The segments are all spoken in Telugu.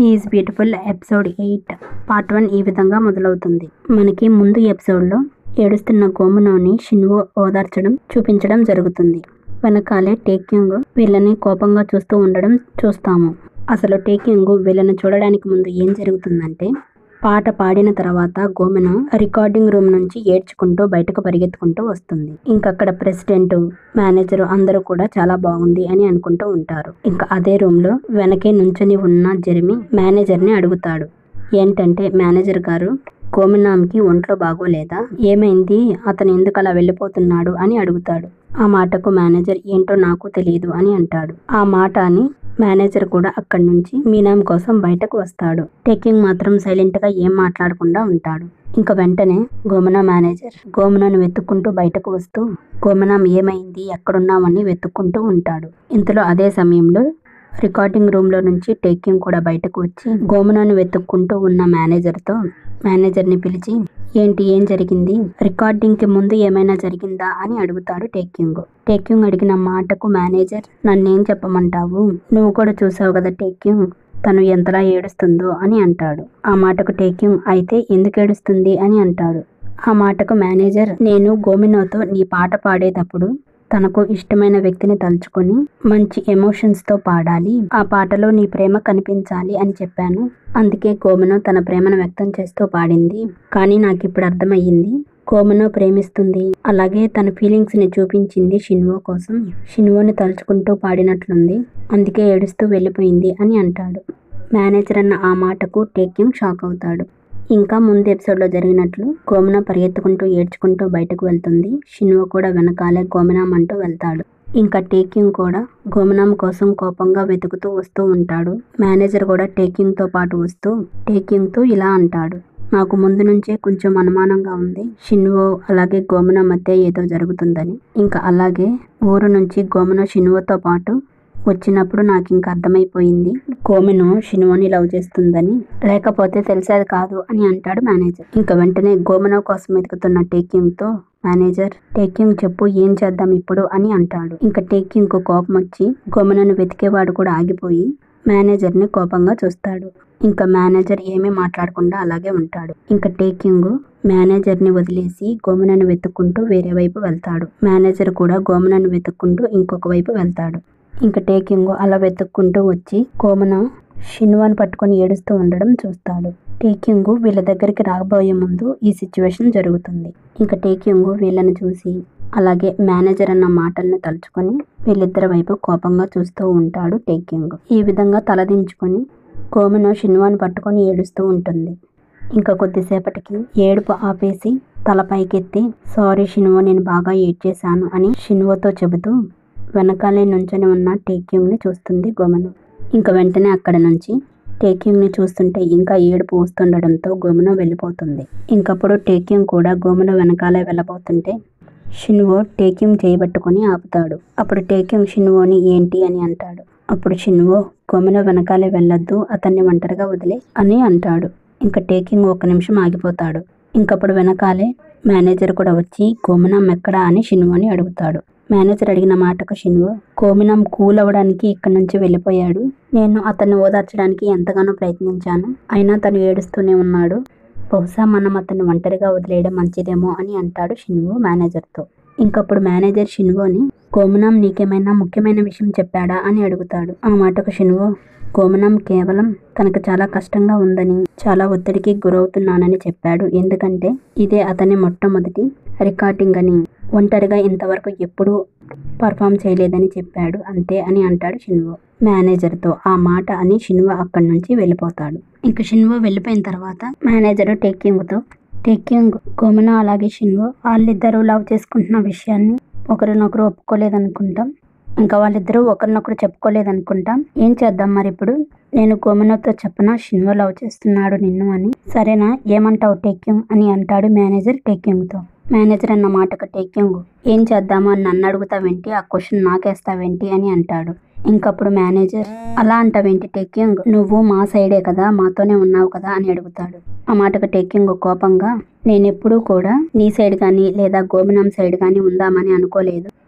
is beautiful episode eight part one ఈ విధంగా మొదలవుతుంది మనకి ముందు ఎపిసోడ్లో ఏడుస్తున్న గోమునోని షిన్వో ఓదార్చడం చూపించడం జరుగుతుంది వెనకాలే టేక్యూంగ్ వీళ్ళని కోపంగా చూస్తూ ఉండడం చూస్తాము అసలు టేక్యూంగ్ వీళ్ళని చూడడానికి ముందు ఏం జరుగుతుందంటే పాట పాడిన తర్వాత గోమెన రికార్డింగ్ రూమ్ నుంచి ఏడ్చుకుంటూ బయటకు పరిగెత్తుకుంటూ వస్తుంది ఇంకక్కడ ప్రెసిడెంట్ మేనేజర్ అందరూ కూడా చాలా బాగుంది అని అనుకుంటూ ఉంటారు ఇంకా అదే రూమ్ లో వెనకే నుంచొని ఉన్న జెర్మీ మేనేజర్ ని అడుగుతాడు ఏంటంటే మేనేజర్ గారు గోమినాంకి ఒంట్లో బాగోలేదా ఏమైంది అతను ఎందుకు అలా వెళ్ళిపోతున్నాడు అని అడుగుతాడు ఆ మాటకు మేనేజర్ ఏంటో నాకు తెలియదు అని అంటాడు ఆ మాట అని మేనేజర్ కూడా అక్కడి నుంచి మీనాం కోసం బయటకు వస్తాడు టెకింగ్ మాత్రం సైలెంట్ గా ఏం మాట్లాడకుండా ఉంటాడు ఇంకా వెంటనే గోమన మేనేజర్ గోమనను వెతుక్కుంటూ బయటకు వస్తూ గోమనం ఏమైంది ఎక్కడున్నామని వెతుక్కుంటూ ఉంటాడు ఇంతలో అదే సమయంలో రికార్డింగ్ రూమ్ లో నుంచి టేకింగ్ కూడా బయటకు వచ్చి గోమనను వెతుక్కుంటూ ఉన్న మేనేజర్తో మేనేజర్ని పిలిచి ఏంటి ఏం జరిగింది రికార్డింగ్ కి ముందు ఏమైనా జరిగిందా అని అడుగుతాడు టేక్యూంగ్ టేక్యూంగ్ అడిగిన మాటకు మేనేజర్ నన్నేం చెప్పమంటావు నువ్వు కూడా చూసావు కదా టేక్యూంగ్ తను ఎంతలా ఏడుస్తుందో అని అంటాడు ఆ మాటకు టేక్యూంగ్ అయితే ఎందుకు ఏడుస్తుంది అని అంటాడు ఆ మాటకు మేనేజర్ నేను గోమినోతో నీ పాట పాడేటప్పుడు తనకు ఇష్టమైన వ్యక్తిని తలుచుకొని మంచి ఎమోషన్స్తో పాడాలి ఆ పాటలో నీ ప్రేమ కనిపించాలి అని చెప్పాను అందుకే కోమను తన ప్రేమను వ్యక్తం చేస్తూ పాడింది కానీ నాకు ఇప్పుడు అర్థమయ్యింది కోమను ప్రేమిస్తుంది అలాగే తన ఫీలింగ్స్ ని చూపించింది షిన్వో కోసం షిన్వోని తలుచుకుంటూ పాడినట్లుంది అందుకే ఏడుస్తూ వెళ్ళిపోయింది అని అంటాడు మేనేజర్ అన్న ఆ మాటకు టేకింగ్ షాక్ అవుతాడు ఇంకా ముందు ఎపిసోడ్లో జరిగినట్లు గోమన పరిగెత్తుకుంటూ ఏడ్చుకుంటూ బయటకు వెళ్తుంది షిన్వో కూడా వెనకాలే గోమనాం అంటూ వెళ్తాడు ఇంకా టేకింగ్ కూడా గోమనాం కోసం కోపంగా వెతుకుతూ వస్తూ ఉంటాడు మేనేజర్ కూడా టేకింగ్ తో పాటు వస్తూ టేకింగ్ తో ఇలా అంటాడు నాకు ముందు నుంచే కొంచెం అనుమానంగా ఉంది షిన్వో అలాగే గోమన మధ్య ఏదో జరుగుతుందని ఇంకా అలాగే ఊరు నుంచి గోమన షిన్వోతో పాటు వచ్చినప్పుడు నాకు ఇంకా అర్థమైపోయింది గోమెను షినువని లవ్ చేస్తుందని లేకపోతే తెలిసేది కాదు అని అంటాడు మేనేజర్ ఇంకా వెంటనే గోమెన కోసం వెతుకుతున్న టేకింగ్ తో మేనేజర్ టేకింగ్ చెప్పు ఏం చేద్దాం ఇప్పుడు అని అంటాడు ఇంకా టేకింగ్ కు కోపం వచ్చి గోమెనను వెతికేవాడు కూడా ఆగిపోయి మేనేజర్ ని కోపంగా చూస్తాడు ఇంకా మేనేజర్ ఏమీ మాట్లాడకుండా అలాగే ఉంటాడు ఇంకా టేకింగ్ మేనేజర్ ని వదిలేసి గోమనను వెతుక్కుంటూ వేరే వైపు వెళ్తాడు మేనేజర్ కూడా గోమనను వెతుక్కుంటూ ఇంకొక వైపు వెళ్తాడు ఇంకా టేకింగ్ అలా వెతుక్కుంటూ వచ్చి కోమన షిన్వాన్ పట్టుకొని ఏడుస్తూ ఉండడం చూస్తాడు టేకింగ్ వీళ్ళ దగ్గరికి రాబోయే ముందు ఈ సిచ్యువేషన్ జరుగుతుంది ఇంకా టేకింగ్ వీళ్ళని చూసి అలాగే మేనేజర్ అన్న మాటలను తలుచుకొని వీళ్ళిద్దరి వైపు కోపంగా చూస్తూ ఉంటాడు టేకింగ్ ఈ విధంగా తలదించుకొని కోమన షిన్వాన్ పట్టుకొని ఏడుస్తూ ఉంటుంది ఇంకా కొద్దిసేపటికి ఏడుపు ఆపేసి తల పైకెత్తి సారీ షిన్వో నేను బాగా ఏడ్చేశాను అని షిన్వోతో చెబుతూ వెనకాలే నుంచొని ఉన్న టేక్యూంగ్ని చూస్తుంది గోమను ఇంకా వెంటనే అక్కడ నుంచి టేక్యూంగ్ని చూస్తుంటే ఇంకా ఏడుపు వస్తుండడంతో గోమను వెళ్ళిపోతుంది ఇంకప్పుడు టేక్యూంగ్ కూడా గోమను వెనకాలే వెళ్ళబోతుంటే షిన్వో టేక్యూంగ్ చేయబట్టుకొని ఆపుతాడు అప్పుడు టేక్యూంగ్ షిన్వోని ఏంటి అని అంటాడు అప్పుడు షిన్వో గోమను వెనకాలే వెళ్ళొద్దు అతన్ని ఒంటరిగా వదిలే అని అంటాడు ఇంకా టేకింగ్ ఒక నిమిషం ఆగిపోతాడు ఇంకప్పుడు వెనకాలే మేనేజర్ కూడా వచ్చి గోమనం ఎక్కడా అని షిన్వోని అడుగుతాడు మేనేజర్ అడిగిన మాటకు షిన్వో కోమినం కూల్ అవ్వడానికి ఇక్కడి నుంచి వెళ్ళిపోయాడు నేను అతన్ని ఓదార్చడానికి ఎంతగానో ప్రయత్నించాను అయినా తను ఏడుస్తూనే ఉన్నాడు బహుశా మనం అతన్ని ఒంటరిగా వదిలేయడం మంచిదేమో అని అంటాడు షిన్వో మేనేజర్తో ఇంకప్పుడు మేనేజర్ షిన్వోని కోమనం నీకేమైనా ముఖ్యమైన విషయం చెప్పాడా అని అడుగుతాడు ఆ మాటకు షిన్వో కోమనం కేవలం తనకు చాలా కష్టంగా ఉందని చాలా ఒత్తిడికి గురవుతున్నానని చెప్పాడు ఎందుకంటే ఇదే అతని మొట్టమొదటి రికార్డింగ్ అని ఒంటరిగా ఇంతవరకు ఎప్పుడూ పర్ఫామ్ చేయలేదని చెప్పాడు అంతే అని అంటాడు షిన్వో మేనేజర్తో ఆ మాట అని షిన్వో అక్కడి నుంచి వెళ్ళిపోతాడు ఇక షిన్వో వెళ్ళిపోయిన తర్వాత మేనేజర్ టేకింగ్తో టేకింగ్ గోమన అలాగే షిన్వో వాళ్ళిద్దరూ లవ్ చేసుకుంటున్న విషయాన్ని ఒకరినొకరు ఒప్పుకోలేదనుకుంటాం ఇంకా వాళ్ళిద్దరూ ఒకరినొకరు చెప్పుకోలేదనుకుంటాం ఏం చేద్దాం మరి ఇప్పుడు నేను గోమనతో చెప్పనా షిన్వో లవ్ చేస్తున్నాడు నిన్ను అని సరేనా ఏమంటావు టేక్యూంగ్ అని అంటాడు మేనేజర్ టేక్యూంగ్తో మేనేజర్ అన్న మాటకు టేక్యూంగ్ ఏం చేద్దామో అని నన్ను అడుగుతావేంటి ఆ క్వశ్చన్ నాకేస్తావేంటి అని అంటాడు ఇంకప్పుడు మేనేజర్ అలా అంటావేంటి టేక్యూంగ్ నువ్వు మా సైడే కదా మాతోనే ఉన్నావు కదా అని అడుగుతాడు ఆ మాటకు టేక్యూంగ్ కోపంగా నేనెప్పుడూ కూడా నీ సైడ్ కానీ లేదా గోమినం సైడ్ కానీ ఉందామని అనుకోలేదు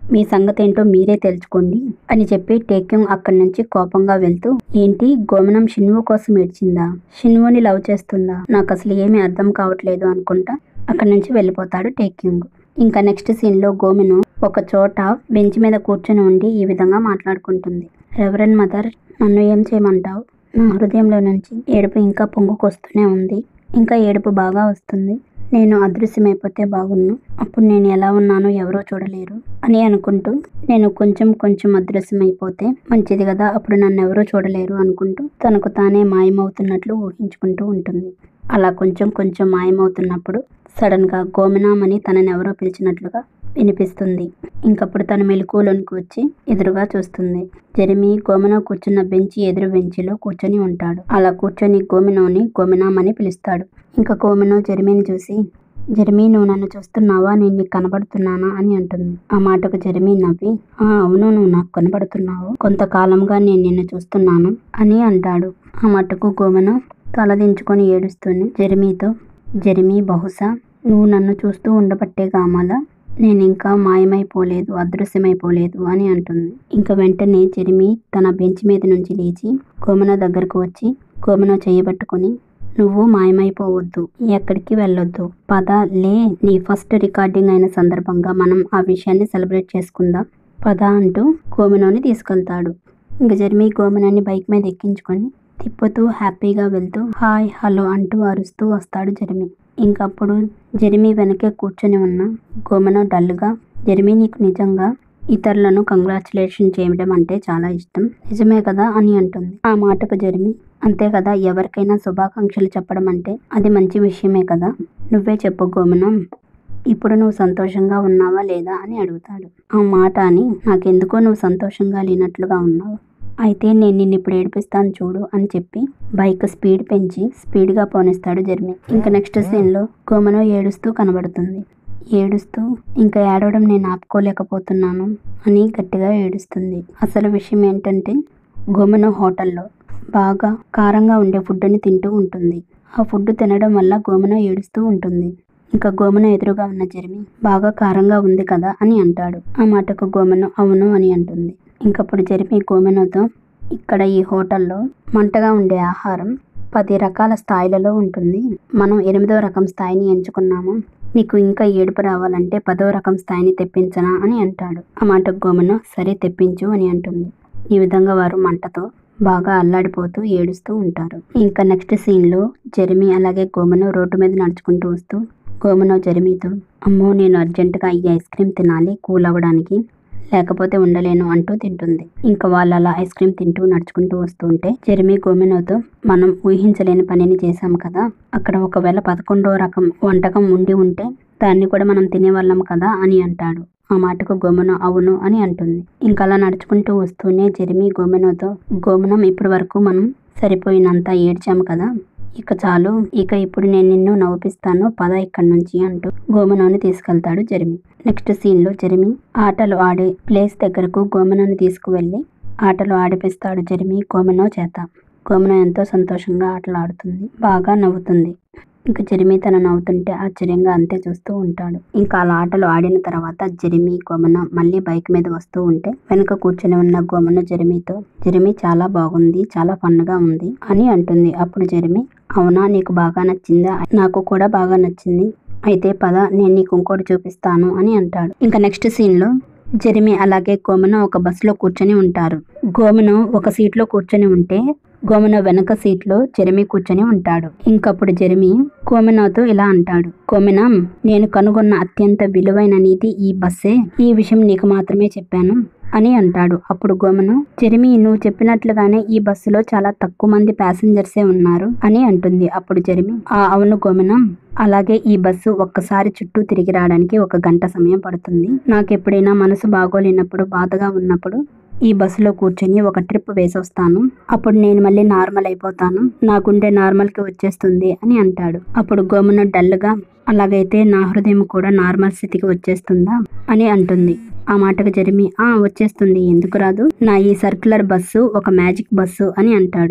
మీ సంగతి ఏంటో మీరే తెలుసుకోండి అని చెప్పి టేక్యూంగ్ అక్కడి నుంచి కోపంగా వెళ్తూ ఏంటి గోమనం షిన్వు కోసం ఏడ్చిందా షిన్వుని లవ్ చేస్తుందా నాకు అసలు ఏమీ అర్థం కావట్లేదు అనుకుంటా అక్కడి నుంచి వెళ్ళిపోతాడు టేక్యూంగ్ ఇంకా నెక్స్ట్ సీన్ లో గోమెను ఒక చోట బెంచ్ మీద కూర్చొని ఉండి ఈ విధంగా మాట్లాడుకుంటుంది రెవరెండ్ మదర్ నన్ను ఏం చేయమంటావు నా హృదయంలో నుంచి ఏడుపు ఇంకా పొంగుకొస్తూనే ఉంది ఇంకా ఏడుపు బాగా వస్తుంది నేను అదృశ్యమైపోతే బాగున్ను అప్పుడు నేను ఎలా ఉన్నానో ఎవరో చూడలేరు అని అనుకుంటూ నేను కొంచెం కొంచెం అదృశ్యమైపోతే మంచిది కదా అప్పుడు నన్ను ఎవరో చూడలేరు అనుకుంటూ తనకు తానే మాయమవుతున్నట్లు ఊహించుకుంటూ ఉంటుంది అలా కొంచెం కొంచెం మాయమవుతున్నప్పుడు సడన్ గా గోమనామని తనని ఎవరో పిలిచినట్లుగా వినిపిస్తుంది ఇంకప్పుడు తన మెలకువలోనికి వచ్చి ఎదురుగా చూస్తుంది జెరిమి గోమెనో కూర్చున్న బెంచి ఎదురు బెంచిలో కూర్చొని ఉంటాడు అలా కూర్చొని గోమెనోని గోమెనామని పిలుస్తాడు ఇంకా గోమెనో జెరిమిని చూసి జెరిమి నువ్వు నన్ను చూస్తున్నావా నేను నీకు కనబడుతున్నానా అని అంటుంది ఆ మాటకు జెరిమి నవ్వి ఆ అవును నువ్వు నాకు కనబడుతున్నావు కొంతకాలంగా నేను నిన్ను చూస్తున్నాను అని అంటాడు ఆ మాటకు గోమెనో తలదించుకొని ఏడుస్తూనే జెరిమితో జెరిమి బహుశా నువ్వు నన్ను చూస్తూ ఉండబట్టే గామాల నేను ఇంకా మాయమైపోలేదు అదృశ్యమైపోలేదు అని అంటుంది ఇంకా వెంటనే జెరిమి తన బెంచ్ మీద నుంచి లేచి గోమన దగ్గరకు వచ్చి గోమన చేయబట్టుకొని నువ్వు మాయమైపోవద్దు ఎక్కడికి వెళ్ళొద్దు పద లే నీ ఫస్ట్ రికార్డింగ్ అయిన సందర్భంగా మనం ఆ విషయాన్ని సెలబ్రేట్ చేసుకుందాం పద అంటూ గోమనోని తీసుకెళ్తాడు ఇంకా జెర్మీ గోమనాన్ని బైక్ మీద ఎక్కించుకొని తిప్పుతూ హ్యాపీగా వెళ్తూ హాయ్ హలో అంటూ అరుస్తూ వస్తాడు జెర్మీ ఇంకప్పుడు జెర్మీ వెనకే కూర్చొని ఉన్న గోమన డల్గా జెర్మీ నీకు నిజంగా ఇతరులను కంగ్రాచులేషన్ చేయడం అంటే చాలా ఇష్టం నిజమే కదా అని అంటుంది ఆ మాటకు జెర్మీ అంతే కదా ఎవరికైనా శుభాకాంక్షలు చెప్పడం అంటే అది మంచి విషయమే కదా నువ్వే చెప్పు గోమనం ఇప్పుడు నువ్వు సంతోషంగా ఉన్నావా లేదా అని అడుగుతాడు ఆ మాట అని నాకెందుకో నువ్వు సంతోషంగా లేనట్లుగా ఉన్నావు అయితే నేను నిన్ను ఇప్పుడు ఏడిపిస్తాను చూడు అని చెప్పి బైక్ స్పీడ్ పెంచి స్పీడ్గా పోనిస్తాడు జర్మీ ఇంకా నెక్స్ట్ సీన్లో గోమనో ఏడుస్తూ కనబడుతుంది ఏడుస్తూ ఇంకా ఏడవడం నేను ఆపుకోలేకపోతున్నాను అని గట్టిగా ఏడుస్తుంది అసలు విషయం ఏంటంటే గోమనో హోటల్లో బాగా కారంగా ఉండే ఫుడ్ని తింటూ ఉంటుంది ఆ ఫుడ్ తినడం వల్ల గోమన ఏడుస్తూ ఉంటుంది ఇంకా గోమన ఎదురుగా ఉన్న జెర్మి బాగా కారంగా ఉంది కదా అని అంటాడు ఆ మాటకు గోమను అవును అని అంటుంది ఇంకప్పుడు జెర్మి గోమెనతో ఇక్కడ ఈ హోటల్లో మంటగా ఉండే ఆహారం పది రకాల స్థాయిలలో ఉంటుంది మనం ఎనిమిదో రకం స్థాయిని ఎంచుకున్నాము నీకు ఇంకా ఏడుపు రావాలంటే పదో రకం స్థాయిని తెప్పించనా అని అంటాడు ఆ మాటకు గోమను సరే తెప్పించు అని అంటుంది ఈ విధంగా వారు మంటతో బాగా అల్లాడిపోతూ ఏడుస్తూ ఉంటారు ఇంకా నెక్స్ట్ సీన్లో జెరిమి అలాగే గోమను రోడ్డు మీద నడుచుకుంటూ వస్తూ గోమనో జెరిమితో అమ్మో నేను అర్జెంటుగా ఈ ఐస్ క్రీమ్ తినాలి కూల్ అవ్వడానికి లేకపోతే ఉండలేను అంటూ తింటుంది ఇంకా వాళ్ళు అలా ఐస్ క్రీమ్ తింటూ నడుచుకుంటూ వస్తుంటే జెరిమి గోమెనోతో మనం ఊహించలేని పనిని చేశాం కదా అక్కడ ఒకవేళ పదకొండో రకం వంటకం ఉండి ఉంటే దాన్ని కూడా మనం తినేవాళ్ళం కదా అని అంటాడు ఆ మాటకు గోమనో అవును అని అంటుంది ఇంకా అలా నడుచుకుంటూ వస్తూనే జెరిమి గోమెనోతో గోమనం ఇప్పటి వరకు మనం సరిపోయినంత ఏడ్చాము కదా ఇక చాలు ఇక ఇప్పుడు నేను నిన్ను నవ్విస్తాను పద ఇక్కడి నుంచి అంటూ గోమనోని తీసుకెళ్తాడు జెరిమి నెక్స్ట్ సీన్ లో జెరిమి ఆటలు ఆడే ప్లేస్ దగ్గరకు గోమనోని తీసుకువెళ్ళి ఆటలు ఆడిపిస్తాడు జెరిమి గోమనో చేత గోమనో ఎంతో సంతోషంగా ఆటలు ఆడుతుంది బాగా నవ్వుతుంది ఇంకా జెరిమి తన నవ్వుతుంటే ఆశ్చర్యంగా అంతే చూస్తూ ఉంటాడు ఇంకా అలా ఆటలు ఆడిన తర్వాత జెరిమి గోమన మళ్ళీ బైక్ మీద వస్తూ ఉంటే వెనుక కూర్చొని ఉన్న గోమన జెరిమితో జెరిమి చాలా బాగుంది చాలా ఫన్గా ఉంది అని అంటుంది అప్పుడు జెరిమి అవునా నీకు బాగా నచ్చిందా నాకు కూడా బాగా నచ్చింది అయితే పద నేను నీకు ఇంకోటి చూపిస్తాను అని అంటాడు ఇంకా నెక్స్ట్ సీన్ లో జెరిమి అలాగే గోమన ఒక బస్సులో కూర్చొని ఉంటారు గోమను ఒక సీట్లో కూర్చొని ఉంటే గోమెనో వెనక సీట్లో జెరిమి కూర్చొని ఉంటాడు ఇంకప్పుడు జెరిమి గోమెనోతో ఇలా అంటాడు గోమెనా నేను కనుగొన్న అత్యంత విలువైన నీతి ఈ బస్సే ఈ విషయం నీకు మాత్రమే చెప్పాను అని అంటాడు అప్పుడు గోమను జెరిమి నువ్వు చెప్పినట్లుగానే ఈ బస్సులో చాలా తక్కువ మంది ప్యాసింజర్సే ఉన్నారు అని అంటుంది అప్పుడు జెరిమి ఆ అవును గోమనం అలాగే ఈ బస్సు ఒక్కసారి చుట్టూ తిరిగి రావడానికి ఒక గంట సమయం పడుతుంది నాకు ఎప్పుడైనా మనసు బాగోలేనప్పుడు బాధగా ఉన్నప్పుడు ఈ బస్సులో కూర్చొని ఒక ట్రిప్ వేసొస్తాను అప్పుడు నేను మళ్ళీ నార్మల్ అయిపోతాను నా గుండె నార్మల్కి వచ్చేస్తుంది అని అంటాడు అప్పుడు గోమున డల్గా అలాగైతే నా హృదయం కూడా నార్మల్ స్థితికి వచ్చేస్తుందా అని అంటుంది ఆ మాటకు జరిమి ఆ వచ్చేస్తుంది ఎందుకు రాదు నా ఈ సర్క్యులర్ బస్సు ఒక మ్యాజిక్ బస్సు అని అంటాడు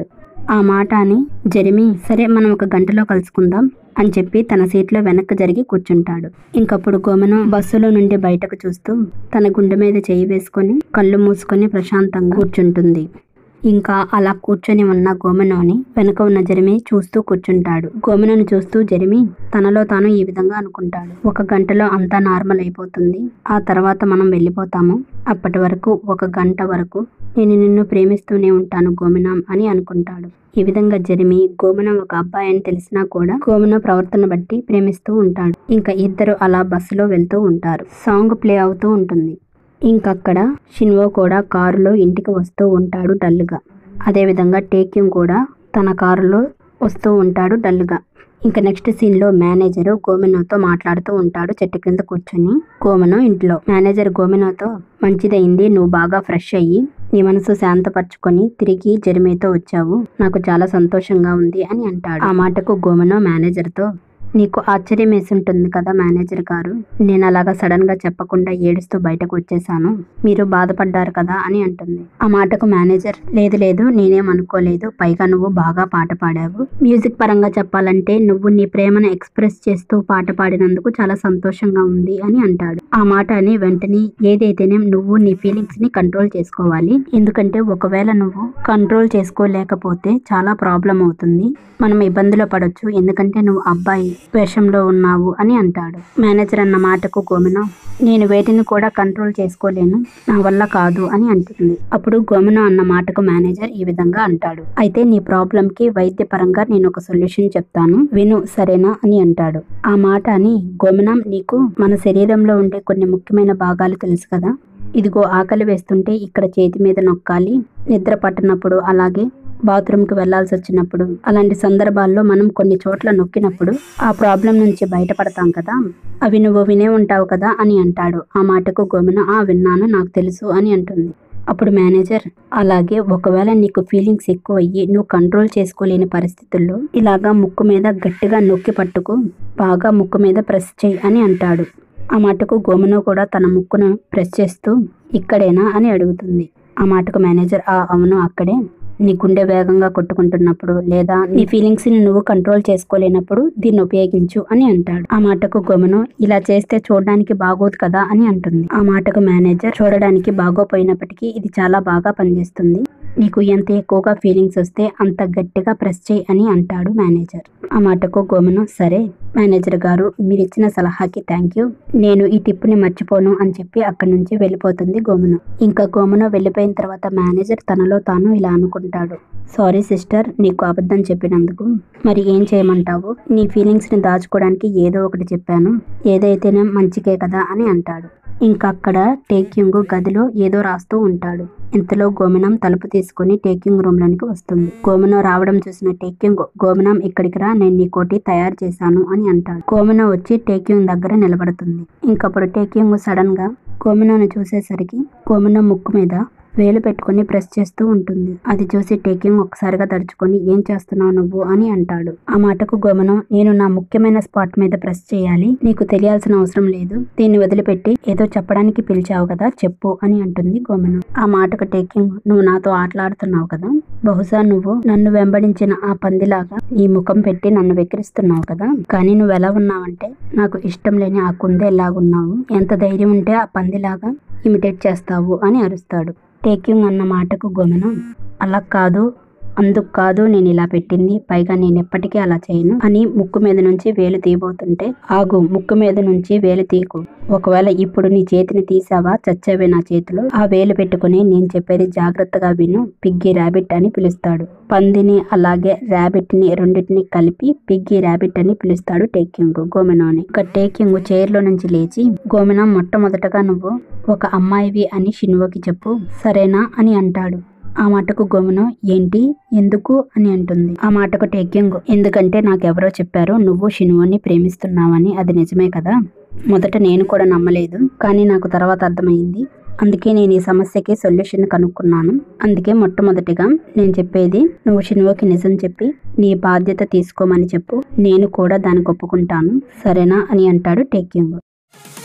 ఆ మాట అని జెరిమి సరే మనం ఒక గంటలో కలుసుకుందాం అని చెప్పి తన సీట్లో వెనక్కి జరిగి కూర్చుంటాడు ఇంకప్పుడు గోమను బస్సులో నుండి బయటకు చూస్తూ తన గుండె మీద చేయి వేసుకొని కళ్ళు మూసుకొని ప్రశాంతంగా కూర్చుంటుంది ఇంకా అలా కూర్చొని ఉన్న గోమెనోని వెనుక ఉన్న జెరిమి చూస్తూ కూర్చుంటాడు గోమెనోని చూస్తూ జెరిమి తనలో తాను ఈ విధంగా అనుకుంటాడు ఒక గంటలో అంతా నార్మల్ అయిపోతుంది ఆ తర్వాత మనం వెళ్ళిపోతాము అప్పటి వరకు ఒక గంట వరకు నేను నిన్ను ప్రేమిస్తూనే ఉంటాను గోమెనాం అని అనుకుంటాడు ఈ విధంగా జెరిమి గోమెనం ఒక అబ్బాయి అని తెలిసినా కూడా గోమెన ప్రవర్తన బట్టి ప్రేమిస్తూ ఉంటాడు ఇంకా ఇద్దరు అలా బస్సులో వెళ్తూ ఉంటారు సాంగ్ ప్లే అవుతూ ఉంటుంది ఇంకక్కడ షిన్వో కూడా కారులో ఇంటికి వస్తూ ఉంటాడు డల్గా అదేవిధంగా టేక్యూమ్ కూడా తన కారులో వస్తూ ఉంటాడు డల్గా ఇంకా నెక్స్ట్ సీన్లో మేనేజర్ గోమెనోతో మాట్లాడుతూ ఉంటాడు చెట్టు కింద కూర్చొని గోమెనో ఇంట్లో మేనేజర్ గోమెనోతో మంచిదయింది నువ్వు బాగా ఫ్రెష్ అయ్యి నీ మనసు శాంతపరచుకొని తిరిగి జెరిమేతో వచ్చావు నాకు చాలా సంతోషంగా ఉంది అని అంటాడు ఆ మాటకు గోమెనో మేనేజర్తో నీకు ఆశ్చర్యం వేసి ఉంటుంది కదా మేనేజర్ గారు నేను అలాగా సడన్ గా చెప్పకుండా ఏడుస్తూ బయటకు వచ్చేసాను మీరు బాధపడ్డారు కదా అని అంటుంది ఆ మాటకు మేనేజర్ లేదు లేదు నేనేం అనుకోలేదు పైగా నువ్వు బాగా పాట పాడావు మ్యూజిక్ పరంగా చెప్పాలంటే నువ్వు నీ ప్రేమను ఎక్స్ప్రెస్ చేస్తూ పాట పాడినందుకు చాలా సంతోషంగా ఉంది అని అంటాడు ఆ మాట అని వెంటనే ఏదైతేనే నువ్వు నీ ఫీలింగ్స్ ని కంట్రోల్ చేసుకోవాలి ఎందుకంటే ఒకవేళ నువ్వు కంట్రోల్ చేసుకోలేకపోతే చాలా ప్రాబ్లం అవుతుంది మనం ఇబ్బందిలో పడొచ్చు ఎందుకంటే నువ్వు అబ్బాయి వేషంలో ఉన్నావు అని అంటాడు మేనేజర్ అన్న మాటకు గోమెనో నేను వేటిని కూడా కంట్రోల్ చేసుకోలేను నా వల్ల కాదు అని అంటుంది అప్పుడు గోమెనో అన్న మాటకు మేనేజర్ ఈ విధంగా అంటాడు అయితే నీ ప్రాబ్లం కి వైద్యపరంగా నేను ఒక సొల్యూషన్ చెప్తాను విను సరేనా అని అంటాడు ఆ మాట అని గోమెనం నీకు మన శరీరంలో ఉండే కొన్ని ముఖ్యమైన భాగాలు తెలుసు కదా ఇదిగో ఆకలి వేస్తుంటే ఇక్కడ చేతి మీద నొక్కాలి నిద్ర పట్టినప్పుడు అలాగే బాత్రూమ్కి వెళ్లాల్సి వచ్చినప్పుడు అలాంటి సందర్భాల్లో మనం కొన్ని చోట్ల నొక్కినప్పుడు ఆ ప్రాబ్లం నుంచి బయటపడతాం కదా అవి నువ్వు వినే ఉంటావు కదా అని అంటాడు ఆ మాటకు గోమెన ఆ విన్నాను నాకు తెలుసు అని అంటుంది అప్పుడు మేనేజర్ అలాగే ఒకవేళ నీకు ఫీలింగ్స్ ఎక్కువ అయ్యి నువ్వు కంట్రోల్ చేసుకోలేని పరిస్థితుల్లో ఇలాగా ముక్కు మీద గట్టిగా నొక్కి పట్టుకు బాగా ముక్కు మీద ప్రెస్ చేయి అని అంటాడు ఆ మాటకు గోమెనో కూడా తన ముక్కును ప్రెస్ చేస్తూ ఇక్కడేనా అని అడుగుతుంది ఆ మాటకు మేనేజర్ ఆ అవును అక్కడే నీ గుండె వేగంగా కొట్టుకుంటున్నప్పుడు లేదా నీ ఫీలింగ్స్ ని నువ్వు కంట్రోల్ చేసుకోలేనప్పుడు దీన్ని ఉపయోగించు అని అంటాడు ఆ మాటకు గొమను ఇలా చేస్తే చూడడానికి బాగోదు కదా అని అంటుంది ఆ మాటకు మేనేజర్ చూడడానికి బాగోపోయినప్పటికీ ఇది చాలా బాగా పనిచేస్తుంది నీకు ఎంత ఎక్కువగా ఫీలింగ్స్ వస్తే అంత గట్టిగా ప్రెస్ చేయి అని అంటాడు మేనేజర్ ఆ మాటకు గోమను సరే మేనేజర్ గారు మీరు ఇచ్చిన సలహాకి థ్యాంక్ యూ నేను ఈ టిప్పుని మర్చిపోను అని చెప్పి అక్కడి నుంచి వెళ్ళిపోతుంది గోమను ఇంకా గోమను వెళ్ళిపోయిన తర్వాత మేనేజర్ తనలో తాను ఇలా అనుకుంటాడు సారీ సిస్టర్ నీకు అబద్ధం చెప్పినందుకు మరి ఏం చేయమంటావు నీ ఫీలింగ్స్ ని దాచుకోవడానికి ఏదో ఒకటి చెప్పాను ఏదైతేనే మంచికే కదా అని అంటాడు ఇంకా అక్కడ టేక్యూంగ్ గదిలో ఏదో రాస్తూ ఉంటాడు ఇంతలో గోమినం తలుపు తీసుకుని టేక్యూంగ్ రూమ్ లోనికి వస్తుంది గోమినం రావడం చూసిన టేక్యూంగ్ గోమినం ఇక్కడికి రా నేను నీ కోటి తయారు చేశాను అని అంటాడు గోమినం వచ్చి టేక్యూంగ్ దగ్గర నిలబడుతుంది ఇంకప్పుడు టేక్యూంగ్ సడన్ గా గోమినోని చూసేసరికి గోమినం ముక్కు మీద వేలు పెట్టుకుని ప్రెస్ చేస్తూ ఉంటుంది అది చూసి టేకింగ్ ఒకసారిగా తడుచుకొని ఏం చేస్తున్నావు నువ్వు అని అంటాడు ఆ మాటకు గోమనం నేను నా ముఖ్యమైన స్పాట్ మీద ప్రెస్ చేయాలి నీకు తెలియాల్సిన అవసరం లేదు దీన్ని వదిలిపెట్టి ఏదో చెప్పడానికి పిలిచావు కదా చెప్పు అని అంటుంది గోమనం ఆ మాటకు టేకింగ్ నువ్వు నాతో ఆటలాడుతున్నావు కదా బహుశా నువ్వు నన్ను వెంబడించిన ఆ పందిలాగా నీ ముఖం పెట్టి నన్ను వెక్కిరిస్తున్నావు కదా కానీ నువ్వు ఎలా ఉన్నావంటే నాకు ఇష్టం లేని ఆ కుందే ఎలాగున్నావు ఎంత ధైర్యం ఉంటే ఆ పందిలాగా ఇమిటేట్ చేస్తావు అని అరుస్తాడు టేకింగ్ అన్న మాటకు గొమను అలా కాదు అందుకు కాదు నేను ఇలా పెట్టింది పైగా నేను ఎప్పటికీ అలా చేయను అని ముక్కు మీద నుంచి వేలు తీయబోతుంటే ఆగు ముక్కు మీద నుంచి వేలు తీకు ఒకవేళ ఇప్పుడు నీ చేతిని తీసావా చచ్చేవే నా చేతిలో ఆ వేలు పెట్టుకుని నేను చెప్పేది జాగ్రత్తగా విను పిగ్గి ర్యాబిట్ అని పిలుస్తాడు పందిని అలాగే ర్యాబిట్ ని రెండింటిని కలిపి పిగ్గి ర్యాబిట్ అని పిలుస్తాడు టేకింగ్ గోమెనోని ఇక టేకింగ్ చైర్ లో నుంచి లేచి గోమెనో మొట్టమొదటగా నువ్వు ఒక అమ్మాయివి అని షిన్వోకి చెప్పు సరేనా అని అంటాడు ఆ మాటకు గోమును ఏంటి ఎందుకు అని అంటుంది ఆ మాటకు టేకింగ్ ఎందుకంటే నాకెవరో చెప్పారు నువ్వు షినువుని ప్రేమిస్తున్నావని అది నిజమే కదా మొదట నేను కూడా నమ్మలేదు కానీ నాకు తర్వాత అర్థమైంది అందుకే నేను ఈ సమస్యకి సొల్యూషన్ కనుక్కున్నాను అందుకే మొట్టమొదటిగా నేను చెప్పేది నువ్వు షినువుకి నిజం చెప్పి నీ బాధ్యత తీసుకోమని చెప్పు నేను కూడా దానికి ఒప్పుకుంటాను సరేనా అని అంటాడు టేకింగ్